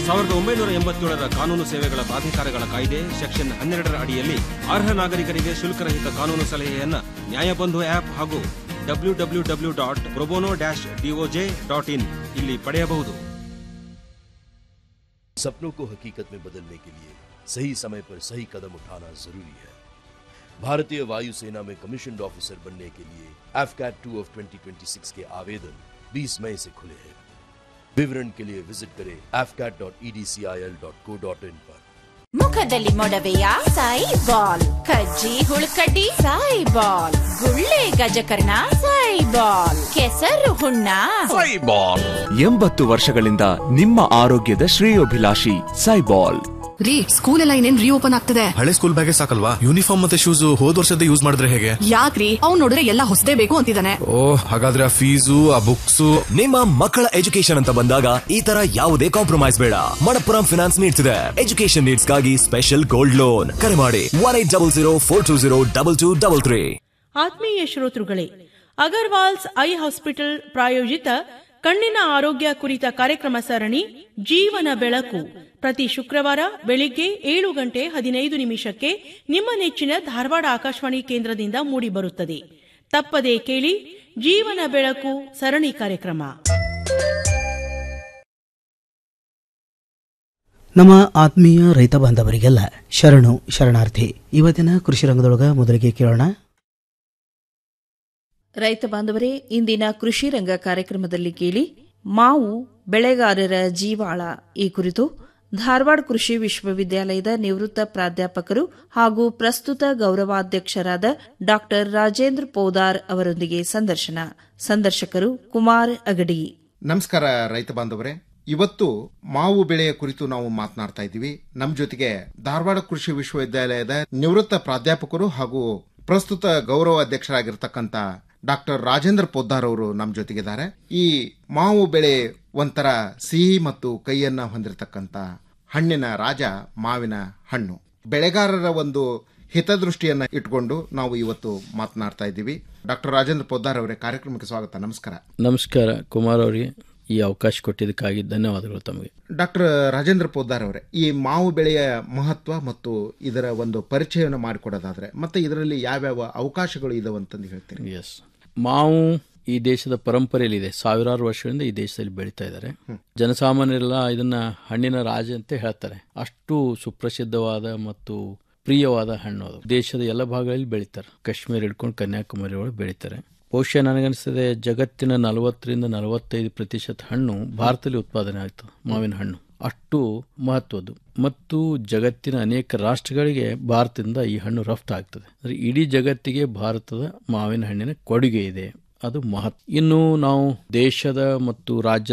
ಸಾವಿರದ ಒಂಬೈನೂರ ಎಂಬತ್ತೇಳರ ಕಾನೂನು ಸೇವೆಗಳ ಪ್ರಾಧಿಕಾರಗಳ ಕಾಯ್ದೆ ಸೆಕ್ಷನ್ ಹನ್ನೆರಡರ ಅಡಿಯಲ್ಲಿ ಅರ್ಹ ನಾಗರಿಕರಿಗೆ ಶುಲ್ಕರಹಿತ ಕಾನೂನು ಸಲಹೆಯನ್ನ ನ್ಯಾಯಬಂಧು ಆಪ್ ಹಾಗೂ W W W dot pro bono dash DOJ dot in ಇಲ್ಲಿ ಪಡೆಯಬಹುದು सपनों को हकीकत में बदलने के लिए सही समय पर सही कदम उठाना जरूरी है भारतीय वायुसेना में कमीशन ऑफिसर बनने के लिए एफकैट टू ऑफ 2026 के आवेदन 20 मई से खुले हैं विवरण के लिए विजिट करें afcat.edcil.co.in पर ಮುಖದಲ್ಲಿ ಮೊಡವೆಯ ಸಾಯಿ ಬಾಲ್ ಕಜ್ಜಿ ಹುಳುಕಡ್ಡಿ ಸಾಯಿ ಬಾಲ್ ಗುಳ್ಳೆ ಗಜಕರ್ಣ ಸಾಯಿ ಬಾಲ್ ಕೆಸರು ಹುಣ್ಣ ಎಂಬತ್ತು ವರ್ಷಗಳಿಂದ ನಿಮ್ಮ ಆರೋಗ್ಯದ ಶ್ರೇಯೋಭಿಲಾಷಿ ಸೈಬಾಲ್ ರೀ ಸ್ಕೂಲ್ ಎಲ್ಲ ಇನ್ನೇನ್ ರೀಓಪನ್ ಆಗ್ತದೆ ಹಳೆ ಸ್ಕೂಲ್ ಬ್ಯಾಗೇ ಸಾಕಲ್ವಾ ಯೂನಿಫಾರ್ಮ್ ಮತ್ತೆ ಶೂಸ್ ಹೋದ್ ವರ್ಷದ ಯೂಸ್ ಮಾಡಿದ್ರೆ ಹೇಗೆ ಯಾಕ್ರಿ ಅವ್ನ್ ನೋಡಿದ್ರೆ ಎಲ್ಲ ಹೊಸದೇ ಬೇಕು ಅಂತಿದ್ದಾನೆ ಓ ಹಾಗಾದ್ರೆ ಆ ಫೀಸು ಆ ಬುಕ್ಸ್ ನಿಮ್ಮ ಮಕ್ಕಳ ಎಜುಕೇಶನ್ ಅಂತ ಬಂದಾಗ ಈ ತರ ಯಾವುದೇ ಕಾಂಪ್ರಮೈಸ್ ಬೇಡ ಮಣಪ್ಪುರಂ ಫಿನಾನ್ಸ್ ನೀಡ್ಸ್ ಇದೆ ಎಜುಕೇಶನ್ ನೀಡ್ಸ್ ಗಾಗಿ ಸ್ಪೆಷಲ್ ಗೋಲ್ಡ್ ಲೋನ್ ಕರೆ ಮಾಡಿ one eight double zero four two zero double two double three ಆತ್ಮೀಯ ಶ್ರೋತೃಗಳೇ ಅಗರ್ವಾಲ್ಸ್ ಐ ಹಾಸ್ಪಿಟಲ್ ಪ್ರಾಯೋಜಿತ ಕಣ್ಣಿನ ಆರೋಗ್ಯ ಕುರಿತ ಕಾರ್ಯಕ್ರಮ ಸರಣಿ ಜೀವನ ಬೆಳಕು ಪ್ರತಿ ಶುಕ್ರವಾರ ಬೆಳಿಗ್ಗೆ ಏಳು ಗಂಟೆ ಹದಿನೈದು ನಿಮಿಷಕ್ಕೆ ನಿಮ್ಮ ನೆಚ್ಚಿನ ಧಾರವಾಡ ಆಕಾಶವಾಣಿ ಕೇಂದ್ರದಿಂದ ಮೂಡಿಬರುತ್ತದೆ ತಪ್ಪದೇ ಕೇಳಿ ಜೀವನ ಬೆಳಕು ಸರಣಿ ಕಾರ್ಯಕ್ರಮ ನಮ್ಮ ಆತ್ಮೀಯ ರೈತ ಬಾಂಧವರಿಗೆಲ್ಲ ಶರಣು ಶರಣಾರ್ಥಿ ಇವತ್ತಿನ ಕೃಷಿ ರಂಗದೊಳಗ ಮೊದಲಿಗೆ ಕೇಳೋಣ ರೈತ ಬಾಂಧವರೇ ಇಂದಿನ ಕೃಷಿ ರಂಗ ಕಾರ್ಯಕ್ರಮದಲ್ಲಿ ಕೇಳಿ ಮಾವು ಬೆಳೆಗಾರರ ಜೀವಾಳ ಈ ಕುರಿತು ಧಾರವಾಡ ಕೃಷಿ ವಿಶ್ವವಿದ್ಯಾಲಯದ ನಿವೃತ್ತ ಪ್ರಾಧ್ಯಾಪಕರು ಹಾಗೂ ಪ್ರಸ್ತುತ ಗೌರವಾಧ್ಯಕ್ಷರಾದ ಡಾ ರಾಜೇಂದ್ರ ಪೋದಾರ್ ಅವರೊಂದಿಗೆ ಸಂದರ್ಶನ ಸಂದರ್ಶಕರು ಕುಮಾರ್ ಅಗಡಿ ನಮಸ್ಕಾರ ರೈತ ಬಾಂಧವರೇ ಇವತ್ತು ಮಾವು ಬೆಳೆಯ ಕುರಿತು ನಾವು ಮಾತನಾಡ್ತಾ ಇದ್ದೀವಿ ನಮ್ಮ ಜೊತೆಗೆ ಧಾರವಾಡ ಕೃಷಿ ವಿಶ್ವವಿದ್ಯಾಲಯದ ನಿವೃತ್ತ ಪ್ರಾಧ್ಯಾಪಕರು ಹಾಗೂ ಪ್ರಸ್ತುತ ಗೌರವ ಅಧ್ಯಕ್ಷರಾಗಿರ್ತಕ್ಕಂಥ ಡಾಕ್ಟರ್ ರಾಜೇಂದ್ರ ಪೊದ್ದಾರ್ ಅವರು ನಮ್ಮ ಜೊತೆಗಿದ್ದಾರೆ ಈ ಮಾವು ಬೆಳೆ ಒಂಥರ ಸಿಹಿ ಮತ್ತು ಕೈಯನ್ನ ಹೊಂದಿರತಕ್ಕಂಥ ಹಣ್ಣಿನ ರಾಜ ಮಾವಿನ ಹಣ್ಣು ಬೆಳೆಗಾರರ ಒಂದು ಹಿತದೃಷ್ಟಿಯನ್ನ ಇಟ್ಕೊಂಡು ನಾವು ಇವತ್ತು ಮಾತನಾಡ್ತಾ ಇದ್ದೀವಿ ಡಾಕ್ಟರ್ ರಾಜೇಂದ್ರ ಪೊದ್ದಾರ್ ಅವರೇ ಕಾರ್ಯಕ್ರಮಕ್ಕೆ ಸ್ವಾಗತ ನಮಸ್ಕಾರ ನಮಸ್ಕಾರ ಕುಮಾರ್ ಅವರಿಗೆ ಈ ಅವಕಾಶ ಕೊಟ್ಟಿದ್ದಕ್ಕಾಗಿ ಧನ್ಯವಾದಗಳು ತಮಗೆ ಡಾಕ್ಟರ್ ರಾಜೇಂದ್ರ ಪೋದ್ದಾರ್ ಅವರೇ ಈ ಮಾವು ಬೆಳೆಯ ಮಹತ್ವ ಮತ್ತು ಇದರ ಒಂದು ಪರಿಚಯವನ್ನು ಮಾಡಿಕೊಡೋದಾದ್ರೆ ಮತ್ತೆ ಇದರಲ್ಲಿ ಯಾವ್ಯಾವ ಅವಕಾಶಗಳು ಇದಾವೆ ಅಂತಂದು ಹೇಳ್ತೀರಿ ಎಸ್ ಮಾವು ಈ ದೇಶದ ಪರಂಪರೆಯಲ್ಲಿದೆ ಸಾವಿರಾರು ವರ್ಷಗಳಿಂದ ಈ ದೇಶದಲ್ಲಿ ಬೆಳೀತಾ ಇದ್ದಾರೆ ಜನಸಾಮಾನ್ಯರೆಲ್ಲ ಇದನ್ನ ಹಣ್ಣಿನ ರಾಜ ಅಂತ ಹೇಳ್ತಾರೆ ಅಷ್ಟು ಸುಪ್ರಸಿದ್ಧವಾದ ಮತ್ತು ಪ್ರಿಯವಾದ ಹಣ್ಣು ಅದು ದೇಶದ ಎಲ್ಲ ಭಾಗಗಳಲ್ಲಿ ಬೆಳೀತಾರೆ ಕಾಶ್ಮೀರ ಹಿಡ್ಕೊಂಡು ಕನ್ಯಾಕುಮಾರಿ ಒಳಗೆ ಬೆಳೀತಾರೆ ಬಹುಶಃ ನನಗನ್ನಿಸ್ತದೆ ಜಗತ್ತಿನ ನಲವತ್ತರಿಂದ ನಲವತ್ತೈದು ಪ್ರತಿಶತ ಹಣ್ಣು ಭಾರತದಲ್ಲಿ ಉತ್ಪಾದನೆ ಆಗ್ತದೆ ಮಾವಿನ ಹಣ್ಣು ಅಷ್ಟು ಮಹತ್ವದ್ದು ಮತ್ತು ಜಗತ್ತಿನ ಅನೇಕ ರಾಷ್ಟ್ರಗಳಿಗೆ ಭಾರತದಿಂದ ಈ ಹಣ್ಣು ರಫ್ತು ಆಗ್ತದೆ ಅಂದ್ರೆ ಇಡೀ ಜಗತ್ತಿಗೆ ಭಾರತದ ಮಾವಿನ ಹಣ್ಣಿನ ಕೊಡುಗೆ ಇದೆ ಅದು ಮಹತ್ ಇನ್ನು ನಾವು ದೇಶದ ಮತ್ತು ರಾಜ್ಯದ